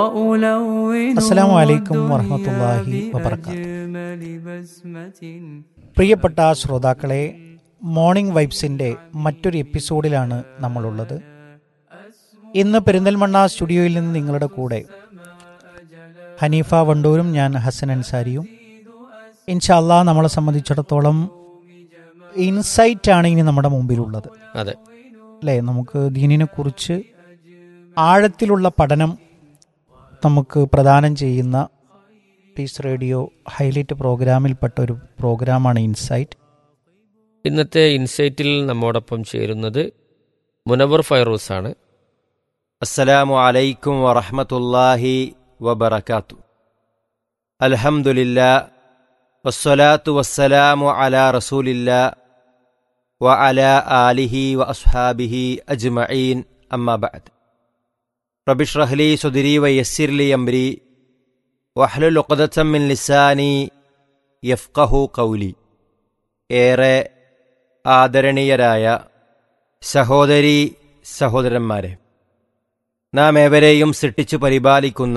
അസ്സലാമു അലൈക്കും വറഹമത്തല്ലാഹി വബർക്കാത്തു പ്രിയപ്പെട്ട ശ്രോതാക്കളെ മോർണിംഗ് വൈബ്സിന്റെ മറ്റൊരു എപ്പിസോഡിലാണ് നമ്മളുള്ളത് ഇന്ന് പെരിന്തൽമണ്ണ സ്റ്റുഡിയോയിൽ നിന്ന് നിങ്ങളുടെ കൂടെ ഹനീഫ വണ്ടൂരും ഞാൻ ഹസൻ അൻസാരിയും ഇൻഷാല്ലാ നമ്മളെ സംബന്ധിച്ചിടത്തോളം ഇൻസൈറ്റ് ആണ് ഇനി നമ്മുടെ മുമ്പിലുള്ളത് അതെ അല്ലേ നമുക്ക് ദീനിനെ കുറിച്ച് ആഴത്തിലുള്ള പഠനം നമുക്ക് പ്രദാനം ചെയ്യുന്ന പീസ് റേഡിയോ ഹൈലൈറ്റ് പ്രോഗ്രാമിൽപ്പെട്ട ഒരു പ്രോഗ്രാമാണ് ഇൻസൈറ്റ് ഇന്നത്തെ ഇൻസൈറ്റിൽ നമ്മോടൊപ്പം ചേരുന്നത് മുനവർ ഫൈറൂസ് ആണ് അസ്സലാമു അലൈക്കും വറഹ്മത്തുള്ളാഹി വബറകാത്തു അൽഹംദുലില്ലാ വസ്സലാത്തു വസ്സലാമു അലാ റസൂലില്ലാ വ അലാ ആലിഹി വ അസ്ഹാബിഹി അജ്മഈൻ അമ്മാ ബഅദ് റബിഷ്റഹ് ലി സുദ്രി വ യസ്സിർ ലി അംരി വഹ്ലുൽ ഉഖ്ദത്തം മിൻ ലിസാനി യഫ്ഖഹു ഖൗലി ഏറെ ആദരണീയരായ സഹോദരി സഹോദരന്മാരെ നാം ഏവരെയും സൃഷ്ടിച്ചു പരിപാലിക്കുന്ന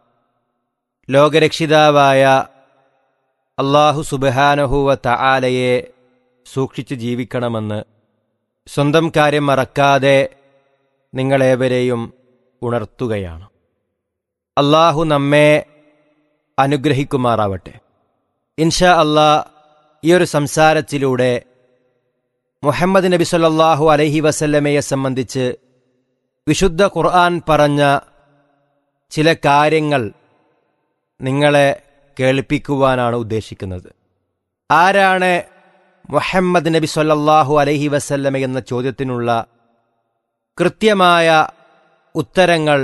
ലോകരക്ഷിതാവായ അള്ളാഹു സുബഹാനഹുവ തആലയെ സൂക്ഷിച്ചു ജീവിക്കണമെന്ന് സ്വന്തം കാര്യം മറക്കാതെ നിങ്ങളേവരെയും ഉണർത്തുകയാണ് അള്ളാഹു നമ്മെ അനുഗ്രഹിക്കുമാറാവട്ടെ ഇൻഷാ അള്ളാ ഈ ഒരു സംസാരത്തിലൂടെ മുഹമ്മദ് നബി സല്ലല്ലാഹു അലൈഹി വസല്ലമയെ സംബന്ധിച്ച് വിശുദ്ധ ഖുർആൻ പറഞ്ഞ ചില കാര്യങ്ങൾ നിങ്ങളെ കേൾപ്പിക്കുവാനാണ് ഉദ്ദേശിക്കുന്നത് ആരാണ് മുഹമ്മദ് നബി സല്ലല്ലാഹു അലൈഹി വസല്ലമ എന്ന ചോദ്യത്തിനുള്ള കൃത്യമായ ഉത്തരങ്ങൾ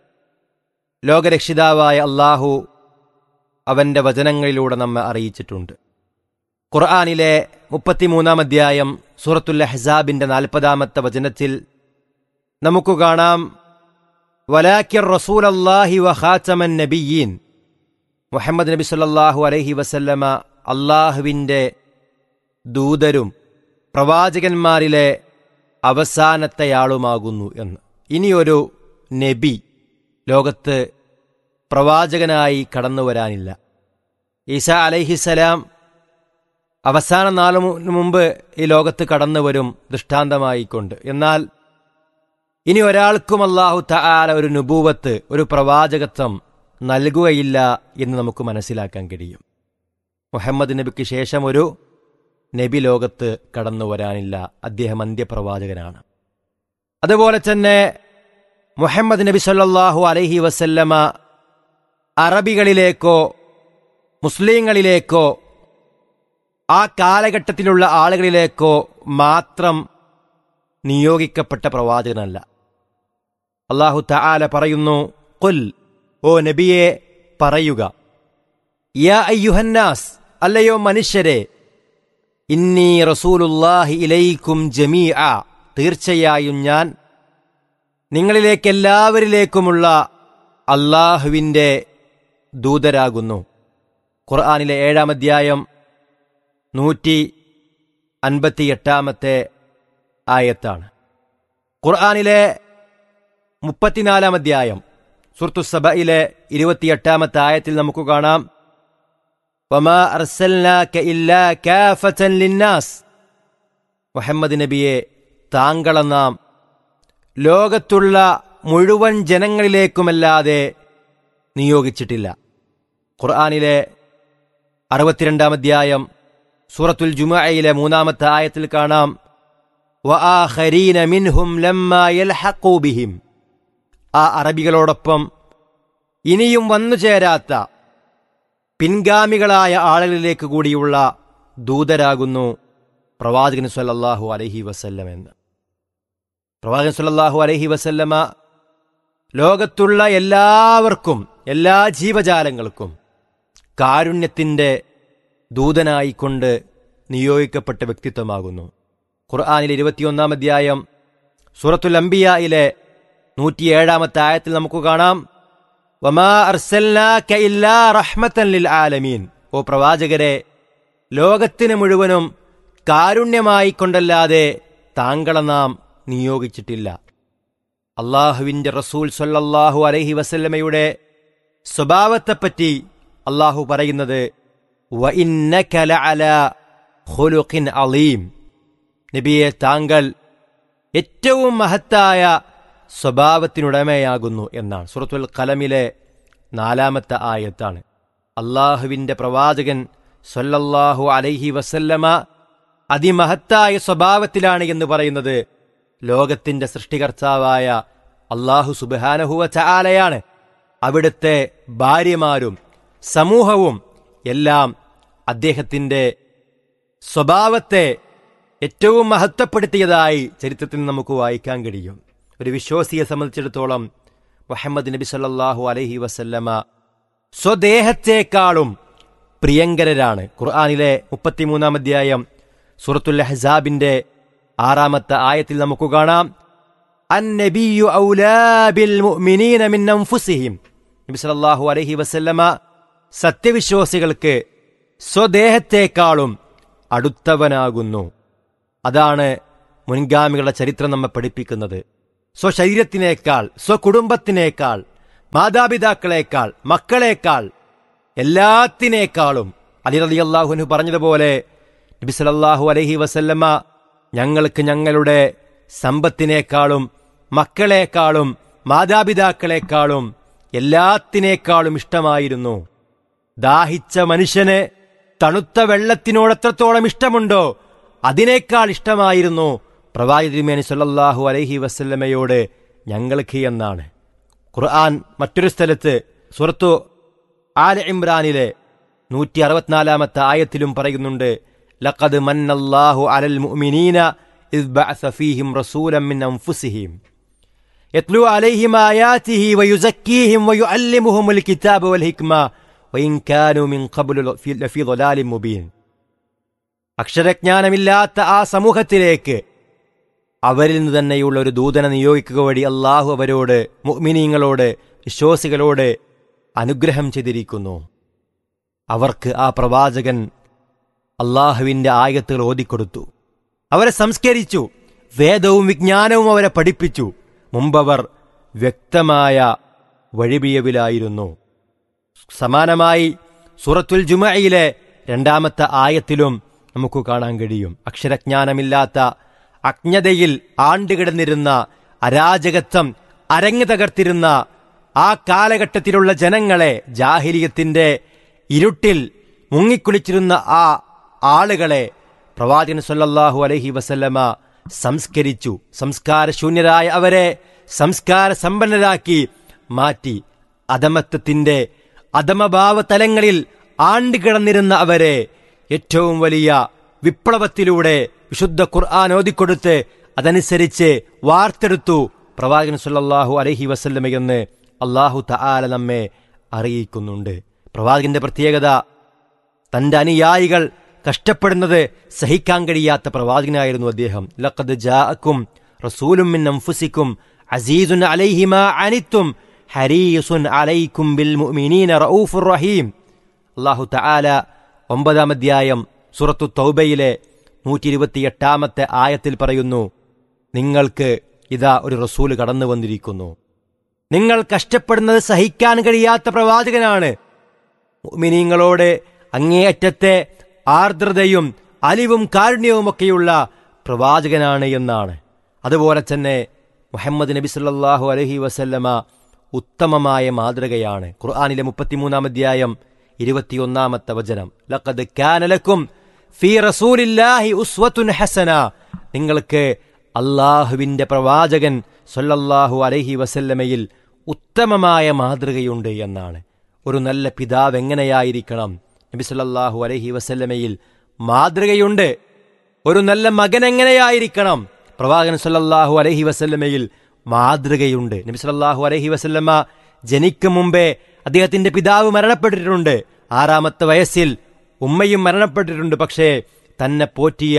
ലോകരക്ഷിതാവായ അള്ളാഹു അവൻ്റെ വചനങ്ങളിലൂടെ നമ്മെ അറിയിച്ചിട്ടുണ്ട് ഖുർആാനിലെ മുപ്പത്തിമൂന്നാം അധ്യായം സൂറത്തുൽ അഹ്സാബിൻ്റെ നാൽപ്പതാമത്തെ വചനത്തിൽ നമുക്ക് കാണാം വലാക്കിർ റസൂൽ അള്ളാഹി വഹാച്ചമൻ നബിയീൻ മുഹമ്മദ് നബി സല്ലല്ലാഹു അലൈഹി വസല്ലമ അള്ളാഹുവിൻ്റെ ദൂതരും പ്രവാചകന്മാരിലെ അവസാനത്തെയാളുമാകുന്നു എന്ന് ഇനിയൊരു നബി ലോകത്ത് പ്രവാചകനായി കടന്നു വരാനില്ല ഈസ അലൈഹിസലാം അവസാന നാളിന് മുമ്പ് ഈ ലോകത്ത് കടന്നു വരും ദൃഷ്ടാന്തമായിക്കൊണ്ട് എന്നാൽ ഇനി ഒരാൾക്കും അള്ളാഹു തആല ഒരു നുബൂവത്ത് ഒരു പ്രവാചകത്വം നൽകുകയില്ല എന്ന് നമുക്ക് മനസ്സിലാക്കാൻ കഴിയും മുഹമ്മദ് നബിക്ക് ശേഷം ഒരു നബി ലോകത്ത് കടന്നു വരാനില്ല അദ്ദേഹം അന്ത്യപ്രവാചകനാണ് അതുപോലെ തന്നെ മുഹമ്മദ് നബി സല്ലല്ലാഹു അലൈഹി വസല്ലമ അറബികളിലേക്കോ മുസ്ലിങ്ങളിലേക്കോ ആ കാലഘട്ടത്തിലുള്ള ആളുകളിലേക്കോ മാത്രം നിയോഗിക്കപ്പെട്ട പ്രവാചകനല്ല അള്ളാഹു തആല പറയുന്നു കുൽ ഓ നബിയെ പറയുക യാ അയ്യുഹന്നാസ് അല്ലയോ മനുഷ്യരെ ഇന്നി റസൂലുല്ലാഹി ഇലൈക്കും ജമീഅ തീർച്ചയായും ഞാൻ നിങ്ങളിലേക്കെല്ലാവരിലേക്കുമുള്ള അള്ളാഹുവിൻ്റെ ദൂതരാകുന്നു ഖുർആാനിലെ ഏഴാം അധ്യായം നൂറ്റി അൻപത്തിയെട്ടാമത്തെ ആയത്താണ് ഖുർആാനിലെ മുപ്പത്തിനാലാം അധ്യായം സുർത്തുസഭയിലെ സബയിലെ ഇരുപത്തിയെട്ടാമത്തെ ആയത്തിൽ നമുക്ക് കാണാം വമാ അർസൽനാക ഇല്ലാ കാഫതൻ ലിന്നാസ് മുഹമ്മദ് നബിയെ താങ്കളെ നാം ലോകത്തുള്ള മുഴുവൻ ജനങ്ങളിലേക്കുമല്ലാതെ നിയോഗിച്ചിട്ടില്ല ഖുർആാനിലെ അറുപത്തിരണ്ടാം അധ്യായം സൂറത്തുൽ ജുമഅയിലെ മൂന്നാമത്തെ ആയത്തിൽ കാണാം വആഖരീന മിൻഹും ലമ്മാ യൽഹഖൂ ബിഹിം ആ അറബികളോടൊപ്പം ഇനിയും വന്നു ചേരാത്ത പിൻഗാമികളായ ആളുകളിലേക്ക് കൂടിയുള്ള ദൂതരാകുന്നു പ്രവാചകൻ സല്ലല്ലാഹു അലൈഹി വസല്ലം എന്ന് പ്രവാചകൻ സല്ലല്ലാഹു അലൈഹി വസല്ലമ ലോകത്തുള്ള എല്ലാവർക്കും എല്ലാ ജീവജാലങ്ങൾക്കും കാരുണ്യത്തിൻ്റെ ദൂതനായിക്കൊണ്ട് നിയോഗിക്കപ്പെട്ട വ്യക്തിത്വമാകുന്നു ഖുർആാനിലെ ഇരുപത്തിയൊന്നാം അധ്യായം സൂറത്തുൽ അംബിയയിലെ നൂറ്റിയേഴാമത്തെ ആയത്തിൽ നമുക്ക് കാണാം വമാ അർസൽനാക ഇല്ലാ റഹ്മത്തൻ ലിൽ ആലമീൻ ഓ പ്രവാചകരെ ലോകത്തിന് മുഴുവനും കാരുണ്യമായി കൊണ്ടല്ലാതെ താങ്കളെ നാം നിയോഗിച്ചിട്ടില്ല അള്ളാഹുവിൻ്റെ റസൂൽ സല്ലല്ലാഹു അലൈഹി വസല്ലമയുടെ സ്വഭാവത്തെപ്പറ്റി അള്ളാഹു പറയുന്നത് "വ ഇന്നക ലഅലാ ഖുലുഖിൻ അലീം നബിയെ താങ്കൾ ഏറ്റവും മഹത്തായ സ്വഭാവത്തിനുടമയാകുന്നു എന്നാണ് സൂറത്തുൽ കലമിലെ നാലാമത്തെ ആയത്താണ് അള്ളാഹുവിൻ്റെ പ്രവാചകൻ സല്ലല്ലാഹു അലൈഹി വസല്ലമ അതിമഹത്തായ സ്വഭാവത്തിലാണ് എന്ന് പറയുന്നത് ലോകത്തിന്റെ സൃഷ്ടികർത്താവായ അള്ളാഹു സുബാനഹുവ ചാലയാണ് അവിടുത്തെ ഭാര്യമാരും സമൂഹവും എല്ലാം അദ്ദേഹത്തിന്റെ സ്വഭാവത്തെ ഏറ്റവും മഹത്വപ്പെടുത്തിയതായി ചരിത്രത്തിൽ നമുക്ക് വായിക്കാൻ കഴിയും ഒരു വിശ്വാസിയെ സംബന്ധിച്ചിടത്തോളം മുഹമ്മദ് നബി സല്ലല്ലാഹു അലൈഹി വസല്ലമ സ്വദേഹത്തെക്കാളും പ്രിയങ്കരരാണ് ഖുർആാനിലെ മുപ്പത്തിമൂന്നാം അധ്യായം സൂറത്തുൽ ഹസാബിന്റെ ആറാമത്തെ ആയത്തിൽ നമുക്ക് കാണാം അന്നബിയു ഔലാ ബിൽ മുഅ്മിനീന മിൻ അൻഫുസിഹിം നബി സല്ലല്ലാഹു അലൈഹി വസല്ലമ സത്യവിശ്വാസികൾക്ക് സ്വദേഹത്തെക്കാളും അടുത്തവനാകുന്നു അതാണ് മുൻഗാമികളുടെ ചരിത്രം നമ്മെ പഠിപ്പിക്കുന്നത് സ്വശരീരത്തിനേക്കാൾ സ്വകുടുംബത്തിനേക്കാൾ മാതാപിതാക്കളേക്കാൾ മക്കളേക്കാൾ എല്ലാത്തിനേക്കാളും അലി റലി അള്ളാഹുനു പറഞ്ഞതുപോലെ നബി സല്ലല്ലാഹു അലൈഹി വസല്ലമ ഞങ്ങൾക്ക് ഞങ്ങളുടെ സമ്പത്തിനേക്കാളും മക്കളെക്കാളും മാതാപിതാക്കളെക്കാളും എല്ലാത്തിനേക്കാളും ഇഷ്ടമായിരുന്നു ദാഹിച്ച മനുഷ്യന് തണുത്ത വെള്ളത്തിനോട് എത്രത്തോളം ഇഷ്ടമുണ്ടോ അതിനേക്കാൾ ഇഷ്ടമായിരുന്നു പ്രവാചകമേനി സല്ലല്ലാഹു അലൈഹി വസല്ലമയോട് ഞങ്ങൾക്ക് എന്നാണ് ഖുർആൻ മറ്റൊരു സ്ഥലത്ത് സുറത്തു ആല ഇമ്രാനിലെ നൂറ്റി അറുപത്തിനാലാമത്തെ ആയത്തിലും പറയുന്നുണ്ട് ലഖദ് മന്നല്ലാഹു അലൽ മുഅ്മിനീന ഇദ് ബഅസ ഫീഹിം റസൂലൻ മിൻ അൻഫുസിഹിം യത്ലു അലൈഹിം ആയാതിഹി വയുസക്കീഹിം വയുഅല്ലിമുഹുമുൽ കിതാബ വൽ ഹിക്മ വഇൻ കാനൂ മിൻ ഖബ്ലു ലഫീ- ലഫീ ളലാലിൻ മുബീൻ അക്ഷരജ്ഞാനമില്ലാത്ത ആ സമൂഹത്തിലേക്ക് അവരിൽ നിന്ന് തന്നെയുള്ള ഒരു ദൂതനെ നിയോഗിക്കുക വഴി അള്ളാഹു അവരോട് മുഅ്മിനീങ്ങളോട് വിശ്വാസികളോട് അനുഗ്രഹം ചെയ്തിരിക്കുന്നു അവർക്ക് ആ പ്രവാചകൻ അള്ളാഹുവിൻ്റെ ആയത്തുകൾ ഓതിക്കൊടുത്തു അവരെ സംസ്കരിച്ചു വേദവും വിജ്ഞാനവും അവരെ പഠിപ്പിച്ചു മുമ്പവർ വ്യക്തമായ വഴിപിയവിലായിരുന്നു സമാനമായി സൂറത്തുൽ ജുമയിലെ രണ്ടാമത്തെ ആയത്തിലും നമുക്ക് കാണാൻ കഴിയും അക്ഷരജ്ഞാനമില്ലാത്ത അജ്ഞതയിൽ ആണ്ടുകിടന്നിരുന്ന അരാജകത്വം അരങ്ങു തകർത്തിരുന്ന ആ കാലഘട്ടത്തിലുള്ള ജനങ്ങളെ ജാഹിലിയത്തിന്റെ ഇരുട്ടിൽ മുങ്ങിക്കുളിച്ചിരുന്ന ആ ആളുകളെ പ്രവാചകൻ സല്ലല്ലാഹു അലൈഹി വസല്ലമ സംസ്കരിച്ചു സംസ്കാരശൂന്യരായ അവരെ സംസ്കാര സമ്പന്നരാക്കി മാറ്റി അധമത്വത്തിന്റെ അധമഭാവ തലങ്ങളിൽ ആണ്ടുകിടന്നിരുന്ന അവരെ ഏറ്റവും വലിയ വിപ്ലവത്തിലൂടെ വിശുദ്ധ ഖുർആൻ ഓതിക്കൊടുത്ത് അതനുസരിച്ച് വാർത്തെടുത്തു പ്രവാചകൻ സല്ലല്ലാഹു അലൈഹി വസല്ലമയെന്ന് അള്ളാഹു തആല നമ്മെ അറിയിക്കുന്നുണ്ട് പ്രവാചകന്റെ പ്രത്യേകത തന്റെ അനുയായികൾ കഷ്ടപ്പെടുന്നത് സഹിക്കാൻ കഴിയാത്ത പ്രവാചകനായിരുന്നു അദ്ദേഹം ലഖദ് ജാഅക്കും റസൂലും മിൻ അൻഫുസിക്കും അസീസുൻ അലൈഹി മാ അനിത്തും ഹരീസുൻ അലൈക്കും ബിൽ മുഅ്മിനീന റഊഫുർ റഹീം അല്ലാഹു തആല ഒമ്പതാം അധ്യായം സൂറത്തു തൗബയിലെ നൂറ്റി ഇരുപത്തിയെട്ടാമത്തെ ആയത്തിൽ പറയുന്നു നിങ്ങൾക്ക് ഇതാ ഒരു റസൂല് കടന്നു വന്നിരിക്കുന്നു നിങ്ങൾ കഷ്ടപ്പെടുന്നത് സഹിക്കാൻ കഴിയാത്ത പ്രവാചകനാണ് മുഅ്മിനീങ്ങളോട് അങ്ങേയറ്റത്തെ ആർദ്രതയും അലിവും കാരുണ്യവുമൊക്കെയുള്ള പ്രവാചകനാണ് എന്നാണ് അതുപോലെ തന്നെ മുഹമ്മദ് നബി സല്ലല്ലാഹു അലൈഹി വസല്ലമ ഉത്തമമായ മാതൃകയാണ് ഖുർആനിലെ മുപ്പത്തിമൂന്നാം അധ്യായം ഇരുപത്തിയൊന്നാമത്തെ വചനം ലഖദ് കാനലക്കും ഫീ റസൂലില്ലാഹി ഉസ്വത്തുൻ ഹസന നിങ്ങൾക്ക് അള്ളാഹുവിന്റെ പ്രവാചകൻ സല്ലല്ലാഹു അലൈഹി വസല്ലമയിൽ ഉത്തമമായ മാതൃകയുണ്ട് എന്നാണ് ഒരു നല്ല പിതാവ് എങ്ങനെയായിരിക്കണം നബി സല്ലല്ലാഹു അലൈഹി വസല്ലമയിൽ മാതൃകയുണ്ട് ഒരു നല്ല മകൻ എങ്ങനെയായിരിക്കണം പ്രവാചകൻ സല്ലല്ലാഹു അലൈഹി വസല്ലമയിൽ മാതൃകയുണ്ട് നബി സല്ലല്ലാഹു അലൈഹി വസല്ലമ ജനിക്കും മുമ്പേ അദ്ദേഹത്തിന്റെ പിതാവ് മരണപ്പെട്ടിട്ടുണ്ട് ആറാമത്തെ വയസ്സിൽ ഉമ്മയും മരണപ്പെട്ടിട്ടുണ്ട് പക്ഷേ തന്നെ പോറ്റിയ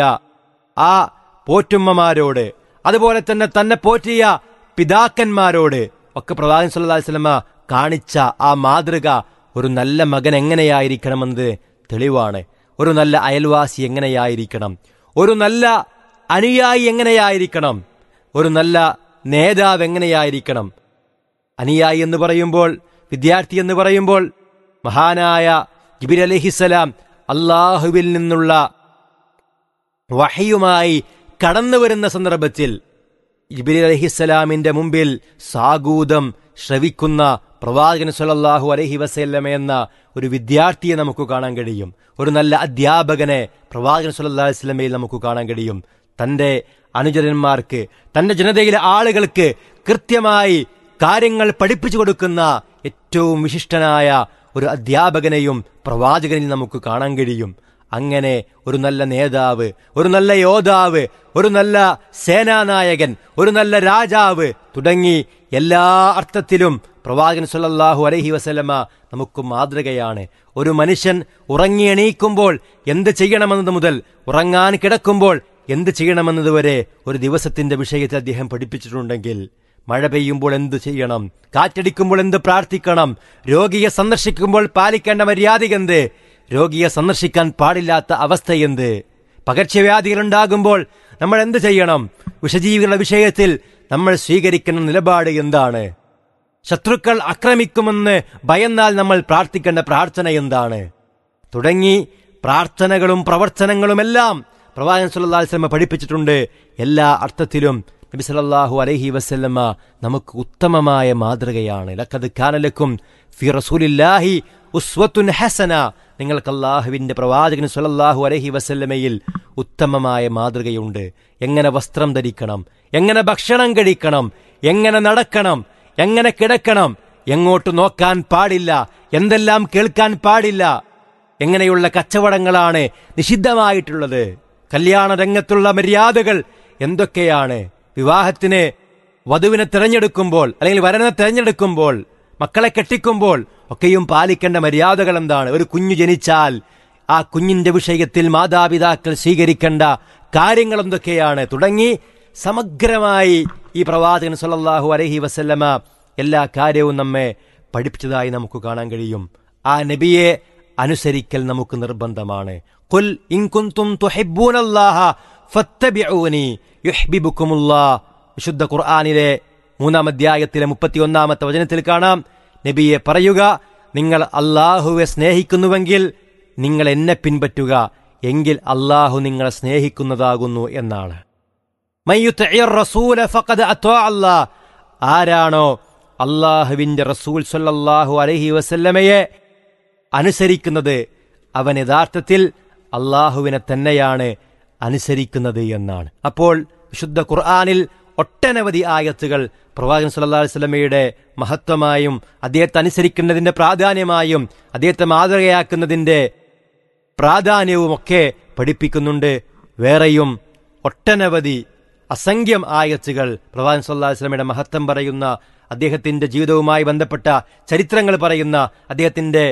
ആ പോറ്റുമ്മമാരോട് അതുപോലെ തന്നെ തന്നെ പോറ്റിയ പിതാക്കന്മാരോട് ഒക്കെ പ്രവാചകൻ സല്ലല്ലാഹു അലൈഹി വസല്ലമ കാണിച്ച ആ മാതൃക ഒരു നല്ല മകൻ എങ്ങനെയായിരിക്കണമെന്നത് തെളിവാണ് ഒരു നല്ല അയൽവാസി എങ്ങനെയായിരിക്കണം ഒരു നല്ല അനുയായി എങ്ങനെയായിരിക്കണം ഒരു നല്ല നേതാവ് എങ്ങനെയായിരിക്കണം അനുയായി എന്ന് പറയുമ്പോൾ വിദ്യാർത്ഥി എന്ന് പറയുമ്പോൾ മഹാനായ ജിബിർ അലഹിസലാം അള്ളാഹുവിൽ നിന്നുള്ള വഹയുമായി കടന്നു വരുന്ന സന്ദർഭത്തിൽ ജിബിരി അലഹിസ്സലാമിന്റെ മുമ്പിൽ സാഗൂതം ശ്രവിക്കുന്ന പ്രവാചകൻ സല്ലല്ലാഹു അലൈഹി വസല്ലമ എന്ന ഒരു വിദ്യാർത്ഥിയെ നമുക്ക് കാണാൻ കഴിയും ഒരു നല്ല അധ്യാപകനെ പ്രവാചകൻ സല്ലല്ലാഹു അലൈഹി വസല്ലമയിൽ നമുക്ക് കാണാൻ കഴിയും തന്റെ അനുചരന്മാർക്ക് തന്റെ ജനതയിലെ ആളുകൾക്ക് കൃത്യമായി കാര്യങ്ങൾ പഠിപ്പിച്ചു കൊടുക്കുന്ന ഏറ്റവും വിശിഷ്ടനായ ഒരു അധ്യാപകനെയും പ്രവാചകനിൽ നമുക്ക് കാണാൻ കഴിയും അങ്ങനെ ഒരു നല്ല നേതാവ് ഒരു നല്ല യോദ്ധാവ് ഒരു നല്ല സേനാനായകൻ ഒരു നല്ല രാജാവ് തുടങ്ങി എല്ലാ അർത്ഥത്തിലും പ്രവാചകൻ സല്ലല്ലാഹു അലൈഹി വസല്ലമ നമുക്ക് മാതൃകയാണ് ഒരു മനുഷ്യൻ ഉറങ്ങി എണീക്കുമ്പോൾ എന്ത് ചെയ്യണമെന്നത് മുതൽ ഉറങ്ങാൻ കിടക്കുമ്പോൾ എന്ത് ചെയ്യണമെന്നതുവരെ ഒരു ദിവസത്തിന്റെ വിഷയത്തിൽ അദ്ദേഹം പഠിപ്പിച്ചിട്ടുണ്ടെങ്കിൽ മഴ പെയ്യുമ്പോൾ എന്ത് ചെയ്യണം കാറ്റടിക്കുമ്പോൾ എന്ത് പ്രാർത്ഥിക്കണം രോഗിയെ സന്ദർശിക്കുമ്പോൾ പാലിക്കേണ്ട മര്യാദ എന്ത് രോഗിയെ സന്ദർശിക്കാൻ പാടില്ലാത്ത അവസ്ഥ എന്ത് പകർച്ചവ്യാധികൾ ഉണ്ടാകുമ്പോൾ നമ്മൾ എന്ത് ചെയ്യണം വിഷജീവികളുടെ വിഷയത്തിൽ നമ്മൾ സ്വീകരിക്കുന്ന നിലപാട് എന്താണ് ശത്രുക്കൾ ആക്രമിക്കുമെന്ന് ഭയന്നാൽ നമ്മൾ പ്രാർത്ഥിക്കേണ്ട പ്രാർത്ഥന എന്താണ് തുടങ്ങി പ്രാർത്ഥനകളും പ്രവർത്തനങ്ങളുമെല്ലാം പ്രവാചകൻ സല്ലല്ലാഹു അലൈഹി വസല്ലമ പഠിപ്പിച്ചിട്ടുണ്ട് എല്ലാ അർത്ഥത്തിലും നബി സല്ലല്ലാഹു അലൈഹി വസല്ലമ നമുക്ക് ഉത്തമമായ മാതൃകയാണ് ലഖദ് കാനലക്കും ഫി റസൂലില്ലാഹി ഉസ്വത്തുൻ ഹസന നിങ്ങൾക്ക് അള്ളാഹുവിന്റെ പ്രവാചകൻ സല്ലല്ലാഹു അലൈഹി വസല്ലമയിൽ ഉത്തമമായ മാതൃകയുണ്ട് എങ്ങനെ വസ്ത്രം ധരിക്കണം എങ്ങനെ ഭക്ഷണം കഴിക്കണം എങ്ങനെ നടക്കണം എങ്ങനെ കിടക്കണം എങ്ങോട്ട് നോക്കാൻ പാടില്ല എന്തെല്ലാം കേൾക്കാൻ പാടില്ല എങ്ങനെയുള്ള കച്ചവടങ്ങളാണ് നിഷിദ്ധമായിട്ടുള്ളത് കല്യാണ രംഗത്തുള്ള മര്യാദകൾ എന്തൊക്കെയാണ് വിവാഹത്തിന് വധുവിനെ തിരഞ്ഞെടുക്കുമ്പോൾ അല്ലെങ്കിൽ വരനെ തിരഞ്ഞെടുക്കുമ്പോൾ മക്കളെ കെട്ടിക്കുമ്പോൾ ഒക്കെയും പാലിക്കേണ്ട മര്യാദകൾ എന്താണ് ഒരു കുഞ്ഞു ജനിച്ചാൽ ആ കുഞ്ഞിന്റെ വിഷയത്തിൽ മാതാപിതാക്കൾ സ്വീകരിക്കേണ്ട കാര്യങ്ങൾ എന്തൊക്കെയാണ് തുടങ്ങി സമഗ്രമായി ഈ പ്രവാചകൻ സല്ലല്ലാഹു അലൈഹി വസല്ലമ എല്ലാ കാര്യവും നമ്മെ പഠിപ്പിച്ചതായി നമുക്ക് കാണാൻ കഴിയും ആ നബിയെ അനുസരിക്കൽ നമുക്ക് നിർബന്ധമാണ് ഖുൽ ഇൻ കുൻതും തുഹിബ്ബൂനല്ലാഹ ഫത്തബിഊനി യുഹ്ബിബുക്കുമുല്ലാഹ് വിശുദ്ധ ഖുർആനിലെ മൂന്നാം അധ്യായത്തിലെ മുപ്പത്തിയൊന്നാമത്തെ വചനത്തിൽ കാണാം നബിയെ പറയുക നിങ്ങൾ അള്ളാഹുവെ സ്നേഹിക്കുന്നുവെങ്കിൽ നിങ്ങൾ എന്നെ പിൻപറ്റുക എങ്കിൽ അള്ളാഹു നിങ്ങളെ സ്നേഹിക്കുന്നതാകുന്നു എന്നാണ് മയ്യുത്തഇർ റസൂല ഫഖദ് അത്വാ അല്ലാഹ് ആരാണോ അള്ളാഹുവിന്റെ റസൂൽ സല്ലല്ലാഹു അലൈഹി വസല്ലമയെ അനുസരിക്കുന്നത് അവൻ യഥാർത്ഥത്തിൽ അള്ളാഹുവിനെ തന്നെയാണ് അനുസരിക്കുന്നത് എന്നാണ് അപ്പോൾ വിശുദ്ധ ഖുർആാനിൽ ഒട്ടനവധി ആയത്തുകൾ പ്രവാചകൻ സല്ലല്ലാഹു അലൈഹി വസല്ലമയുടെ മഹത്വമായും അദ്ദേഹത്തെ അനുസരിക്കുന്നതിന്റെ പ്രാധാന്യമായും അദ്ദേഹത്തെ മാതൃകയാക്കുന്നതിന്റെ പ്രാധാന്യവുമൊക്കെ പഠിപ്പിക്കുന്നുണ്ട് വേറെയും ഒട്ടനവധി അസംഖ്യം ആയത്തുകൾ പ്രവാചകൻ സല്ലല്ലാഹു അലൈഹി വസല്ലമയുടെ മഹത്വം പറയുന്ന അദ്ദേഹത്തിന്റെ ജീവിതവുമായി ബന്ധപ്പെട്ട ചരിത്രങ്ങൾ പറയുന്ന അദ്ദേഹത്തിന്റെ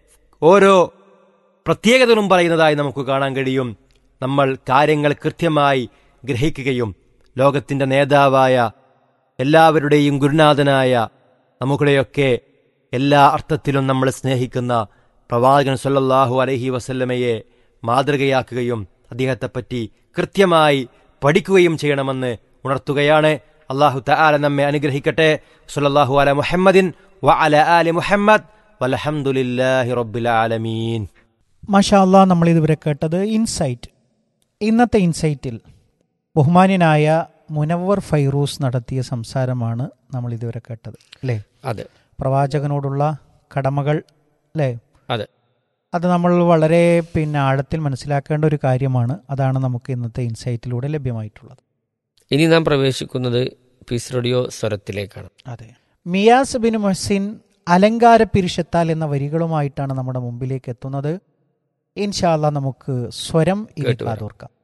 ഓരോ പ്രത്യേകതകളും പറയുന്നതായി നമുക്ക് കാണാൻ കഴിയും നമ്മൾ കാര്യങ്ങൾ കൃത്യമായി ഗ്രഹിക്കുകയും ലോകത്തിന്റെ നേതാവായ എല്ലാവരുടെയും ഗുരുനാഥനായ നമ്മുടെയൊക്കെ എല്ലാ അർത്ഥത്തിലും നമ്മൾ സ്നേഹിക്കുന്ന പ്രവാചകൻ സല്ലല്ലാഹു അലൈഹി വസല്ലമയെ മാതൃകയാക്കുകയും അദ്ദേഹത്തെപ്പറ്റി കൃത്യമായി പഠിക്കുകയും ചെയ്യണമെന്ന് ഉണർത്തുകയാണ് അള്ളാഹു തആല നമ്മെ അനുഗ്രഹിക്കട്ടെ സല്ലല്ലാഹു അല മുഹമ്മദിൻ വ അല ആലി മുഹമ്മദ് വലഹമുല്ലാഹി റബ്ബിൽ ആലമീൻ മാഷാ അല്ലാ നമ്മൾ ഇതുവരെ കേട്ടത് ഇൻസൈറ്റ് ഇന്നത്തെ ഇൻസൈറ്റിൽ ബഹുമാന്യനായ മുനവർ ഫൈറൂസ് നടത്തിയ സംസാരമാണ് നമ്മൾ ഇതുവരെ കേട്ടത് അല്ലേ അതെ പ്രവാചകനോടുള്ള കടമകൾ അല്ലേ അതെ അത് നമ്മൾ വളരെ പിന്നെ ആഴത്തിൽ മനസ്സിലാക്കേണ്ട ഒരു കാര്യമാണ് അതാണ് നമുക്ക് ഇന്നത്തെ ഇൻസൈറ്റിലൂടെ ലഭ്യമായിട്ടുള്ളത് ഇനി നാം പ്രവേശിക്കുന്നത് പീസ് റേഡിയോ സ്വരത്തിലേക്കാണ് അതെ മിയാസ് ബിൻ മൊഹസിൻ അലങ്കാര പിരിശത്താൽ എന്ന വരികളുമായിട്ടാണ് നമ്മുടെ മുമ്പിലേക്ക് എത്തുന്നത് ഇൻഷാല്ല നമുക്ക് സ്വരം ഇനി കേട്ടുവരാം. കാതോർക്കാം